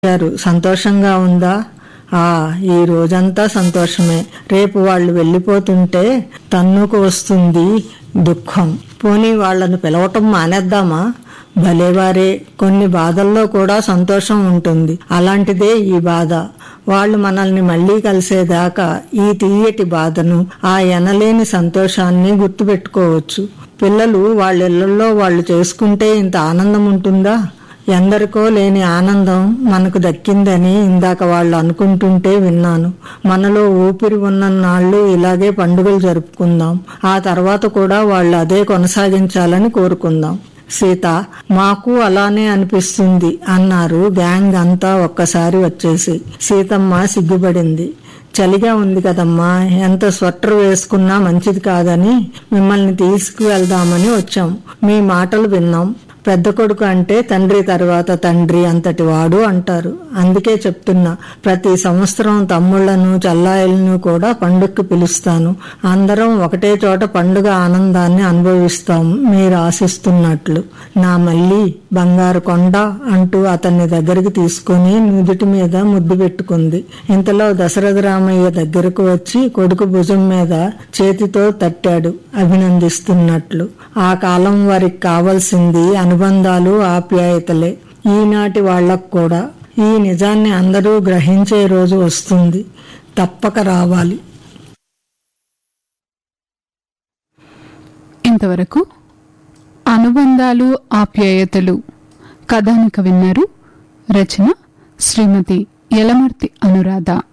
గారు సంతోషంగా ఉందా ఆ ఈ రోజంతా సంతోషమే రేపు వాళ్ళు వెళ్ళిపోతుంటే తన్నుకు వస్తుంది దుఃఖం పోనీ వాళ్ళను పిలవటం మానేద్దామా భలేవారే కొన్ని బాధల్లో కూడా సంతోషం ఉంటుంది అలాంటిదే ఈ బాధ వాళ్ళు మనల్ని మళ్ళీ కలిసేదాకా ఈ తీయటి బాధను ఆ ఎనలేని సంతోషాన్ని గుర్తుపెట్టుకోవచ్చు పిల్లలు వాళ్ళ ఇళ్లలో వాళ్ళు చేసుకుంటే ఇంత ఆనందం ఉంటుందా ఎందరికో లేని ఆనందం మనకు దక్కిందని ఇందాక వాళ్ళు అనుకుంటుంటే విన్నాను మనలో ఊపిరి ఉన్న నాళ్ళు ఇలాగే పండుగలు జరుపుకుందాం ఆ తర్వాత కూడా వాళ్ళు అదే కొనసాగించాలని కోరుకుందాం సీత మాకు అలానే అనిపిస్తుంది అన్నారు గ్యాంగ్ అంతా ఒక్కసారి వచ్చేసి సీతమ్మ సిగ్గుపడింది చలిగా ఉంది కదమ్మా ఎంత స్వెటర్ వేసుకున్నా మంచిది కాదని మిమ్మల్ని తీసుకువెళ్దామని వచ్చాం మీ మాటలు విన్నాం పెద్ద కొడుకు అంటే తండ్రి తర్వాత తండ్రి అంతటి వాడు అంటారు అందుకే చెప్తున్నా ప్రతి సంవత్సరం తమ్ముళ్లను చల్లాయిలను కూడా పండుగకి పిలుస్తాను అందరం ఒకటే చోట పండుగ ఆనందాన్ని అనుభవిస్తాం మీరు ఆశిస్తున్నట్లు నా మళ్ళీ బంగారు కొండ అంటూ అతన్ని దగ్గరికి తీసుకుని నుదుటి మీద ముద్దు పెట్టుకుంది ఇంతలో దశరథ రామయ్య దగ్గరకు వచ్చి కొడుకు భుజం మీద చేతితో తట్టాడు అభినందిస్తున్నట్లు ఆ కాలం వారికి కావలసింది అనుబంధాలు ఆప్యాయతలే ఈనాటి వాళ్లకు కూడా ఈ నిజాన్ని అందరూ గ్రహించే రోజు వస్తుంది తప్పక రావాలి ఇంతవరకు అనుబంధాలు ఆప్యాయతలు కథానిక విన్నారు రచన శ్రీమతి యలమర్తి అనురాధ